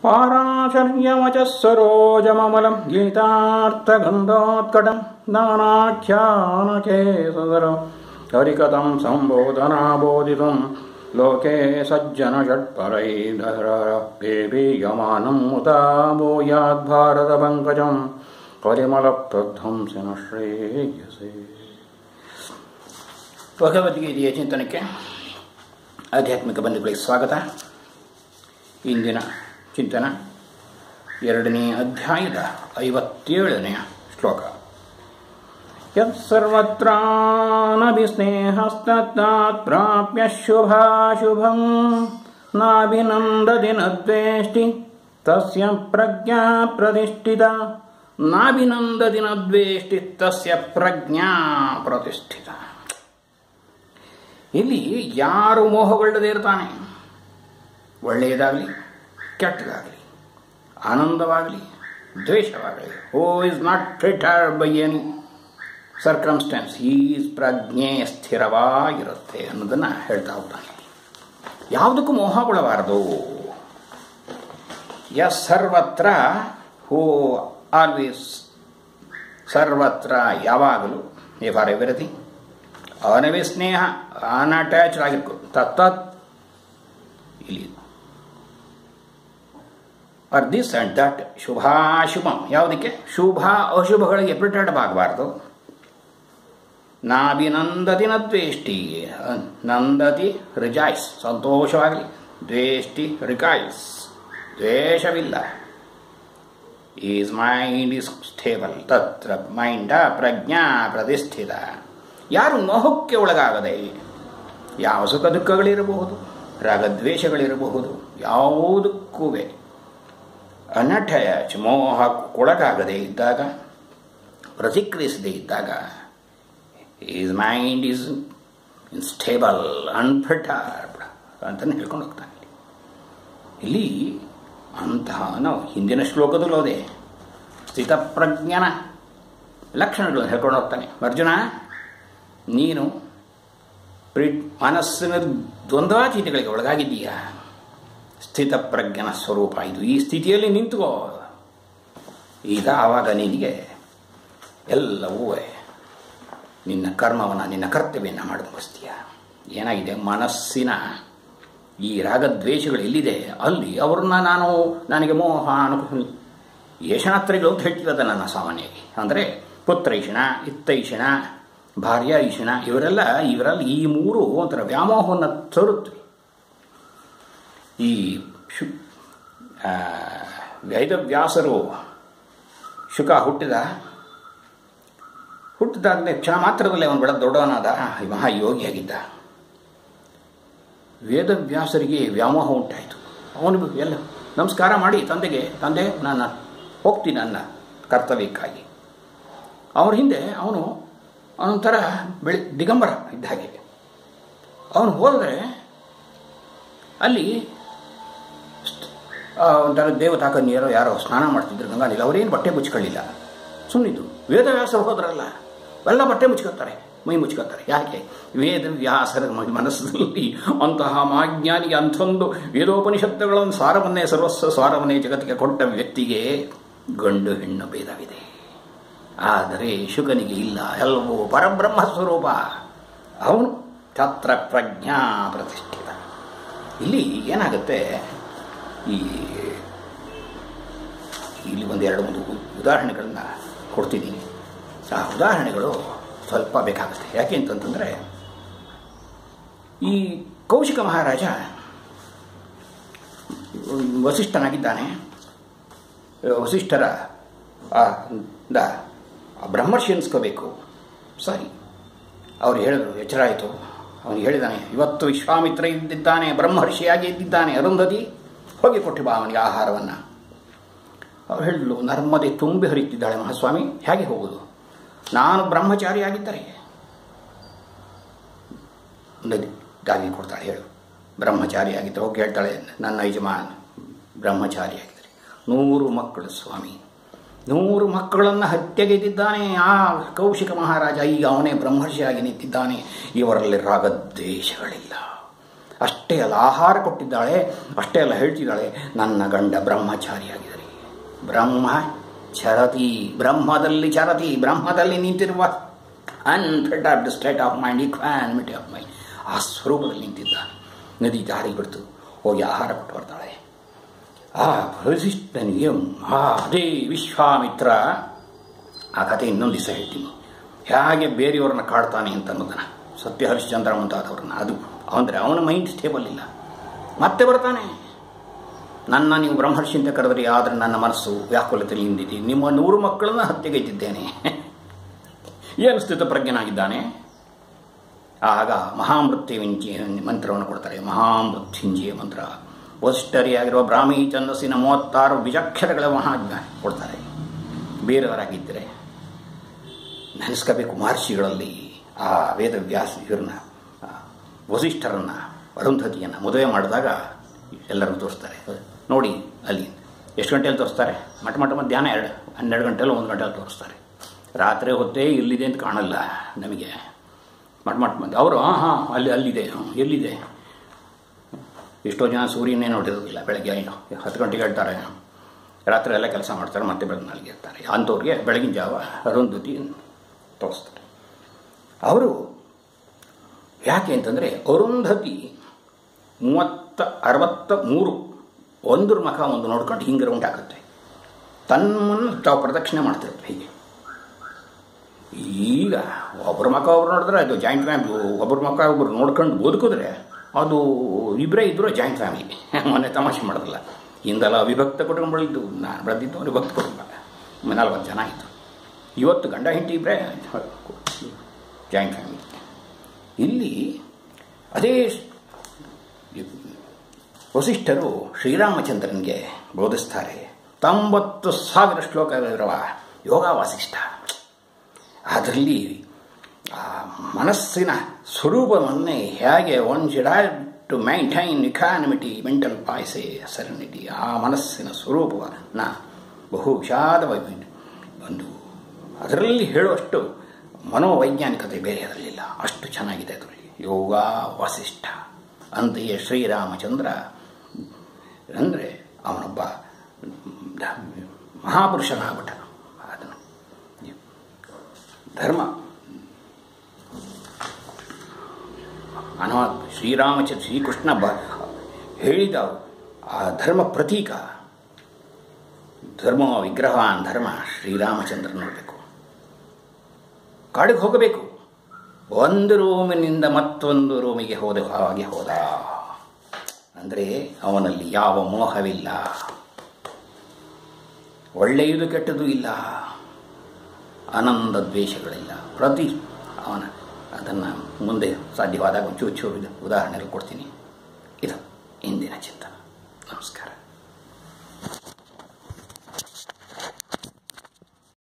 पाराचर्यवचः सरोजममलं गीतार्थगन्धोत्कटं नानाख्यानकेसदरं हरिकथं सम्बोधनाबोधितं लोके सज्जनषट्परैधरपेपीयमानं मुदा भूयाद्भारतपङ्कजं ಪರಿಮಳಪ್ರಧ್ವಂಸನ ಶ್ರೇಯಸೆ ಭಗವದ್ಗೀತೆಯ ಚಿಂತನಕ್ಕೆ ಆಧ್ಯಾತ್ಮಿಕ ಬಂಧುಗಳಿಗೆ ಸ್ವಾಗತ ಇಂದಿನ ಚಿಂತನ ಎರಡನೇ ಅಧ್ಯಾಯದ ಐವತ್ತೇಳನೆಯ ಶ್ಲೋಕ ಯತ್ಸರ್ವತ್ರಾನಭಿಸ್ನೇಹಸ್ತತ್ತಾತ್ ಪ್ರಾಪ್ಯ ಶುಭಾಶುಭಂ ನಾಭಿನಂದದಿ ನದ್ವೇಷ್ಟಿ ತಸ್ಯ ಪ್ರಜ್ಞಾ ಪ್ರತಿಷ್ಠಿತ ನಾಭಿನಂದದಿ ನದ್ವೇಷ್ಟಿ ತಸ್ಯ ಪ್ರಜ್ಞಾ ಪ್ರತಿಷ್ಠಿತ ಇಲ್ಲಿ ಯಾರು ಮೋಹಗೊಳ್ಳದೆ ಇರ್ತಾನೆ ಒಳ್ಳೆಯದಾಗಲಿ ಕೆಟ್ಟದಾಗಲಿ ಆನಂದವಾಗಲಿ ದ್ವೇಷವಾಗಲಿ who is not fettered by any circumstances his ಪ್ರಜ್ಞೆ ಸ್ಥಿರವಾಗಿರುತ್ತೆ ಅನ್ನೋದನ್ನು ಹೇಳ್ತಾ ಹೋಗ್ತಾನೆ ಯಾವುದಕ್ಕೂ ಮೋಹಗೊಳ್ಳಬಾರದು ಎಸ್ ಸರ್ವತ್ರ ಹೂ ಆಲ್ವೇಸ್ ಸರ್ವತ್ರ ಯಾವಾಗಲೂ ಎ ಫಾರ್ ಎವ್ರಿಥಿಂಗ್ ಅವನವೇ ಸ್ನೇಹ ಅನ್ಅಟ್ಯಾಚ್ಡ್ ಆಗಿರ್ಕೋ ತತ್ತತ್ ಇಲ್ಲಿ ಆರ್ ದಿಸ್ ಅಂಡ್ ದಟ್ ಶುಭಾಶುಭಂ ಯಾವುದಕ್ಕೆ ಶುಭ ಅಶುಭಗಳಿಗೆ ಪ್ರಿಟರ್ಡ್ ಆಗಬಾರ್ದು ನಾಭಿನಂದತಿ ನ ದ್ವೇಷ್ಟಿ ನಂದತಿ ರಿಜಾಯ್ಸ್ ಸಂತೋಷವಾಗಲಿ ದ್ವೇಷ್ಟಿ ರಿಕಾಯ್ಸ್ ದ್ವೇಷವಿಲ್ಲ ಈಸ್ ಮೈಂಡ್ ಇಸ್ ಸ್ಟೇಬಲ್ ತತ್ರ ಮೈಂಡ ಪ್ರಜ್ಞಾ ಪ್ರತಿಷ್ಠಿತ ಯಾರು ಮೋಹಕ್ಕೆ ಒಳಗಾಗದೆ ಯಾವ ಸುಖ ದುಃಖಗಳಿರಬಹುದು ರಾಗದ್ವೇಷಗಳಿರಬಹುದು ಯಾವುದಕ್ಕೂ ಅನಟಯಾಚ್ ಮೋಹಕ್ಕೊಳಗಾಗದೇ ಇದ್ದಾಗ ಪ್ರತಿಕ್ರಿಯಿಸದೇ ಇದ್ದಾಗ his mind is stable unfettered ಅಂತಲೇ ಹೇಳ್ಕೊಂಡು ಹೋಗ್ತಾನೆ ಇಲ್ಲಿ ಅಂತಹ ನಾವು ಹಿಂದಿನ ಶ್ಲೋಕದಲ್ಲೂ ಅದೇ ಸ್ಥಿತಪ್ರಜ್ಞನ ಲಕ್ಷಣಗಳು ಹೇಳ್ಕೊಂಡು ಹೋಗ್ತಾನೆ ಅರ್ಜುನ ನೀನು ಪ್ರಿ ಮನಸ್ಸಿನ ದ್ವಂದ್ವಾತೀತಗಳಿಗೆ ಒಳಗಾಗಿದ್ದೀಯಾ ಸ್ಥಿತಪ್ರಜ್ಞನ ಸ್ವರೂಪ ಇದು ಈ ಸ್ಥಿತಿಯಲ್ಲಿ ನಿಂತುಕೋ ಈಗ ಆವಾಗ ನಿನಗೆ ಎಲ್ಲವೂ ನಿನ್ನ ಕರ್ಮವನ್ನು ನಿನ್ನ ಕರ್ತವ್ಯವನ್ನು ಮಾಡಿ ಮುಗಿಸ್ತೀಯ ಏನಾಗಿದೆ ಮನಸ್ಸಿನ ಈ ರಾಗದ್ವೇಷಗಳು ಎಲ್ಲಿದೆ ಅಲ್ಲಿ ಅವ್ರನ್ನ ನಾನು ನನಗೆ ಮೋಹ ಅನುಕೂಲ ಯಶನಾತ್ರಿಗಳು ಅಂತ ಹೇಳ್ತಿರೋದ ನನ್ನ ಸಾಮಾನ್ಯವಾಗಿ ಅಂದರೆ ಪುತ್ರೈಷಣ ಇತ್ತೈಷಣ ಭಾರ್ಯ ಈಶಣ ಇವರೆಲ್ಲ ಇವರಲ್ಲಿ ಈ ಮೂರು ಒಂಥರ ವ್ಯಾಮೋಹವನ್ನು ತರುತ್ತವೆ ಈ ಶು ವೇದವ್ಯಾಸರು ಶುಕ ಹುಟ್ಟಿದ ಹುಟ್ಟಿದಾಗಲೇ ಕ್ಷಣ ಮಾತ್ರದಲ್ಲೇ ಅವನು ಬೆಳೆದ ದೊಡ್ಡವನಾದ ಮಹಾಯೋಗಿಯಾಗಿದ್ದ ವೇದವ್ಯಾಸರಿಗೆ ವ್ಯಾಮೋಹ ಉಂಟಾಯಿತು ಅವನು ಎಲ್ಲ ನಮಸ್ಕಾರ ಮಾಡಿ ತಂದೆಗೆ ತಂದೆ ನಾನು ಹೋಗ್ತೀನಿ ನನ್ನ ಕರ್ತವ್ಯಕ್ಕಾಗಿ ಅವರ ಹಿಂದೆ ಅವನು ಅವನೊಂಥರ ಬೆಳಿ ದಿಗಂಬರ ಇದ್ದ ಹಾಗೆ ಅವನು ಹೋದರೆ ಅಲ್ಲಿ ಒಂಥರ ದೇವತಾ ಕನ್ಯರು ಯಾರೋ ಸ್ನಾನ ಮಾಡ್ತಿದ್ರು ಗಂಗಾ ನೀರು ಅವರೇನು ಬಟ್ಟೆ ಮುಚ್ಕೊಳ್ಳಿಲ್ಲ ಸುಮ್ಮನಿದ್ದು ವೇದವ್ಯಾಸರು ಹೋದ್ರಲ್ಲ ಎಲ್ಲ ಬಟ್ಟೆ ಮುಚ್ಕೋತಾರೆ ಮೈ ಮುಚ್ಕೋತಾರೆ ಯಾಕೆ ವೇದವ್ಯಾಸರ ಮನಸ್ಸಿನಲ್ಲಿ ಅಂತಹ ಮಾಜ್ಞಾನಿಗೆ ಅಂಥೊಂದು ವೇದೋಪನಿಷತ್ತುಗಳನ್ನು ಸಾರವನ್ನೇ ಸರ್ವಸ್ವ ಸಾರವನ್ನೇ ಜಗತ್ತಿಗೆ ಕೊಟ್ಟ ವ್ಯಕ್ತಿಗೆ ಗಂಡು ಹೆಣ್ಣು ಭೇದವಿದೆ ಆದರೆ ಶುಕನಿಗೆ ಇಲ್ಲ ಎಲ್ಲವೂ ಪರಬ್ರಹ್ಮ ಸ್ವರೂಪ ಅವನು ಛತ್ರ ಪ್ರಜ್ಞಾ ಪ್ರತಿಷ್ಠಿತ ಇಲ್ಲಿ ಏನಾಗುತ್ತೆ ಈ ಇಲ್ಲಿ ಒಂದೆರಡು ಒಂದು ಉದಾಹರಣೆಗಳನ್ನ ಕೊಡ್ತಿದ್ದೀನಿ ಆ ಉದಾಹರಣೆಗಳು ಸ್ವಲ್ಪ ಬೇಕಾಗುತ್ತೆ ಯಾಕೆ ಅಂತಂತಂದರೆ ಈ ಕೌಶಿಕ ಮಹಾರಾಜ ವಸಿಷ್ಠನಾಗಿದ್ದಾನೆ ವಸಿಷ್ಠರ ಬ್ರಹ್ಮರ್ಷಿ ಅನ್ಸ್ಕೋಬೇಕು ಸರಿ ಅವ್ರು ಹೇಳಿದ್ರು ಎಚ್ಚರ ಆಯಿತು ಅವನು ಹೇಳಿದಾನೆ ಇವತ್ತು ವಿಶ್ವಾಮಿತ್ರ ಇದ್ದಿದ್ದಾನೆ ಬ್ರಹ್ಮರ್ಷಿಯಾಗಿ ಇದ್ದಿದ್ದಾನೆ ಅರುಂಧತಿ ಹೋಗಿ ಕೊಟ್ಟು ಬಾ ಅವನಿಗೆ ಆಹಾರವನ್ನು ಅವ್ರು ಹೇಳಿದ್ಲು ನರ್ಮದೆ ತುಂಬಿ ಹರಿತಿದ್ದಾಳೆ ಮಹಾಸ್ವಾಮಿ ಹೇಗೆ ಹೋಗುವುದು ನಾನು ಬ್ರಹ್ಮಚಾರಿಯಾಗಿದ್ದರೆ ದಾಗಿ ಕೊಡ್ತಾಳೆ ಹೇಳು ಬ್ರಹ್ಮಚಾರಿಯಾಗಿದ್ದರೆ ಹೋಗಿ ಹೇಳ್ತಾಳೆ ನನ್ನ ಯಜಮಾನ್ ಬ್ರಹ್ಮಚಾರಿಯಾಗಿದ್ದರೆ ನೂರು ಮಕ್ಕಳು ಸ್ವಾಮಿ ನೂರು ಮಕ್ಕಳನ್ನು ಹತ್ಯೆಗೆದಿದ್ದಾನೆ ಆ ಕೌಶಿಕ ಮಹಾರಾಜ ಈಗ ಅವನೇ ಬ್ರಹ್ಮರ್ಷಿಯಾಗಿ ನಿಂತಿದ್ದಾನೆ ಇವರಲ್ಲಿ ರಾಗದ್ವೇಷಗಳಿಲ್ಲ ಅಷ್ಟೇ ಅಲ್ಲ ಆಹಾರ ಕೊಟ್ಟಿದ್ದಾಳೆ ಅಷ್ಟೇ ಅಲ್ಲ ಹೇಳ್ತಿದ್ದಾಳೆ ನನ್ನ ಗಂಡ ಬ್ರಹ್ಮಚಾರಿಯಾಗಿದ್ದಾರೆ ಬ್ರಹ್ಮ ಚರತಿ ಬ್ರಹ್ಮದಲ್ಲಿ ಚರತಿ ಬ್ರಹ್ಮದಲ್ಲಿ ನಿಂತಿರುವ unfettered state of mind equanimity of mind ಆ ಸ್ವರೂಪದಲ್ಲಿ ನಿಂತಿದ್ದಾನೆ ನದಿ ದಾರಿ ಬಿಡ್ತು ಹೋಗಿ ಆಹಾರ ಕೊಟ್ಟು ಬರ್ತಾಳೆ ಆ ವಸಿಷ್ಠನಿಗೆ ಆ ಅದೇ ವಿಶ್ವಾಮಿತ್ರ ಆ ಕಥೆ ಇನ್ನೊಂದು ದಿವಸ ಹೇಳ್ತೀನಿ ಹೇಗೆ ಬೇರೆಯವ್ರನ್ನ ಕಾಡ್ತಾನೆ ಅಂತ ಅನ್ನೋದನ್ನ ಸತ್ಯ ಹರಿಶ್ಚಂದ್ರ ಮುಂತಾದವ್ರನ್ನ ಅದು ಅಂದರೆ ಅವನ ಮೈಂಡ್ ಸ್ಟೇಬಲ್ ಇಲ್ಲ ಮತ್ತೆ ಬರ್ತಾನೆ ನನ್ನ ನೀವು ಬ್ರಹ್ಮರ್ಷಿ ಅಂತ ಕರೆದ್ರಿ ಆದರೆ ನನ್ನ ಮನಸ್ಸು ವ್ಯಾಕುಲತೆಯಲ್ಲಿ ಹಿಂದಿದೆ ನಿಮ್ಮ ನೂರು ಮಕ್ಕಳನ್ನ ಹತ್ಯೆಗೈತಿದ್ದೇನೆ ಏನು ಸ್ಥಿತಪ್ರಜ್ಞನಾಗಿದ್ದಾನೆ ಆಗ ಮಹಾಮೃತ್ಯುವಿಂಜಿ ಮಂತ್ರವನ್ನು ಕೊಡ್ತಾರೆ ಮಹಾಮೃತ್ಯುಂಜಿಯ ಮಂತ್ರ ವಸಿಷ್ಠರಿಯಾಗಿರುವ ಬ್ರಾಹ್ಮಿ ಛಂದಸ್ಸಿನ ಮೂವತ್ತಾರು ಬಿಜಾಕ್ಷರಗಳ ಮಹಾಜ್ಞ ಕೊಡ್ತಾರೆ ಬೇರೆಯವರಾಗಿದ್ದರೆ ನೆನೆಸ್ಕೋಬೇಕು ಮಹರ್ಷಿಗಳಲ್ಲಿ ಆ ವೇದವ್ಯಾಸ ಇವ್ರನ್ನ ಆ, ವಸಿಷ್ಠರನ್ನ ಅರುಂಧತಿಯನ್ನು ಮದುವೆ ಮಾಡಿದಾಗ ಎಲ್ಲರೂ ತೋರಿಸ್ತಾರೆ ನೋಡಿ ಅಲ್ಲಿ ಎಷ್ಟು ಗಂಟೆಯಲ್ಲಿ ತೋರಿಸ್ತಾರೆ ಮಠ ಮಠ ಮಧ್ಯಾಹ್ನ ಎರಡು ಹನ್ನೆರಡು ಗಂಟೆಲ್ಲ ಒಂದು ಗಂಟೆಯಲ್ಲಿ ತೋರಿಸ್ತಾರೆ ರಾತ್ರಿ ಹೊತ್ತೇ ಇಲ್ಲಿದೆ ಅಂತ ಕಾಣಲ್ಲ ನಮಗೆ ಮಠ ಮಠ ಮಂದಿ ಅವರು ಹಾಂ ಹಾಂ ಅಲ್ಲಿ ಅಲ್ಲಿದೆ ಹ್ಮ್, ಎಲ್ಲಿದೆ ಎಷ್ಟೋ ಜನ ಸೂರ್ಯನೇ ನೋಡಿರೋದಿಲ್ಲ ಬೆಳಗ್ಗೆ ಏನು ಹತ್ತು ಗಂಟೆಗೆ ಹೇಳ್ತಾರೆ ರಾತ್ರಿ ಎಲ್ಲ ಕೆಲಸ ಮಾಡ್ತಾರೆ ಮತ್ತೆ ಬೆಳಗ್ಗೆ ನಾಲ್ಗೆ ಇರ್ತಾರೆ ಅಂಥವ್ರಿಗೆ ಬೆಳಗಿನ ಜಾವ ಅರುಂಧತಿ ತೋರಿಸ್ತಾರೆ ಅವರು ಯಾಕೆ ಅಂತಂದರೆ ಅರುಂಧತಿ ಮೂವತ್ತ ಅರವತ್ತ ಮೂರು ಒಂದ್ರ ಮಖ ಒಂದು ನೋಡ್ಕೊಂಡು ಹಿಂಗೆ ರೌಂಡ್ ಹಾಕುತ್ತೆ ತನ್ನನ್ನು ತಾವು ಪ್ರದಕ್ಷಿಣೆ ಮಾಡ್ತಿರುತ್ತೆ ಹೀಗೆ ಈಗ ಒಬ್ಬರ ಮಕ್ಕ ಒಬ್ರು ನೋಡಿದ್ರೆ ಅದು ಜಾಯಿಂಟ್ ಫ್ಯಾಮಿಲಿ ಒಬ್ಬರ ಮಕ್ಕ ಒಬ್ರು ನೋಡ್ಕೊಂಡು ಬದುಕಿದ್ರೆ ಅದು ಇಬ್ಬರೇ ಇದ್ದರು ಜಾಯಿಂಟ್ ಫ್ಯಾಮಿಲಿ ಮೊನ್ನೆ ತಮಾಷೆ ಮಾಡೋದಿಲ್ಲ ಹಿಂದೆಲ್ಲ ಅವಿಭಕ್ತ ಕುಟುಂಬಗಳಿದ್ದು ನಾನು ಬೆಳೆದಿದ್ದು ಅವಿಭಕ್ತ ಕುಟುಂಬ ನಲ್ವತ್ತು ಜನ ಆಯಿತು ಇವತ್ತು ಗಂಡ ಹೆಂಡತಿ ಇಬ್ಬರೇ ಜಾಯಿಂಟ್ ಫ್ಯಾಮಿಲಿ ಇಲ್ಲಿ ಅದೇ ವಸಿಷ್ಠರು ಶ್ರೀರಾಮಚಂದ್ರನಿಗೆ ಬೋಧಿಸ್ತಾರೆ ತೊಂಬತ್ತು ಸಾವಿರ ಶ್ಲೋಕವಿರುವ ಯೋಗ ವಾಸಿಷ್ಠ ಅದರಲ್ಲಿ ಆ ಮನಸ್ಸಿನ ಸ್ವರೂಪವನ್ನೇ ಹೇಗೆ one should to maintain equanimity mental poise serenity ಆ ಮನಸ್ಸಿನ ಸ್ವರೂಪವನ್ನು ಬಹು ವಿಷಾದವಾಗಿ ಒಂದು ಅದರಲ್ಲಿ ಹೇಳುವಷ್ಟು ಮನೋವೈಜ್ಞಾನಿಕತೆ ಬೇರೆ ಅದರಲ್ಲಿಲ್ಲ ಅಷ್ಟು ಚೆನ್ನಾಗಿದೆ ಅದರಲ್ಲಿ ಯೋಗ ವಾಸಿಷ್ಠ ಅಂತೆಯೇ ಶ್ರೀರಾಮಚಂದ್ರ ಅಂದರೆ ಅವನೊಬ್ಬ ಮಹಾಪುರುಷನಾಗ್ಬಿಟ್ಟ ಅದನ್ನು ಧರ್ಮ ಅನವ ಶ್ರೀರಾಮಚಂದ್ರ ಶ್ರೀಕೃಷ್ಣ ಬ ಹೇಳಿದ ಆ ಧರ್ಮ ಪ್ರತೀಕ ಧರ್ಮ ವಿಗ್ರಹವಾನ್ ಧರ್ಮ ಶ್ರೀರಾಮಚಂದ್ರ ನೋಡಬೇಕು ಕಾಡಿಗೆ ಹೋಗಬೇಕು ಒಂದು ರೂಮಿನಿಂದ ಮತ್ತೊಂದು ರೂಮಿಗೆ ಹೋದ ಹಾಗೆ ಹೋದ ಅಂದರೆ ಅವನಲ್ಲಿ ಯಾವ ಮೋಹವಿಲ್ಲ ಒಳ್ಳೆಯದು ಕೆಟ್ಟದು ಇಲ್ಲ ಆನಂದ ದ್ವೇಷಗಳಿಲ್ಲ ಪ್ರತಿ ಅವನ ಅದನ್ನು ಮುಂದೆ ಸಾಧ್ಯವಾದಾಗ ಚೂರು ಚೂರು ಉದಾಹರಣೆಗಳು ಕೊಡ್ತೀನಿ ಇದು ಇಂದಿನ ಚಿಂತನ ನಮಸ್ಕಾರ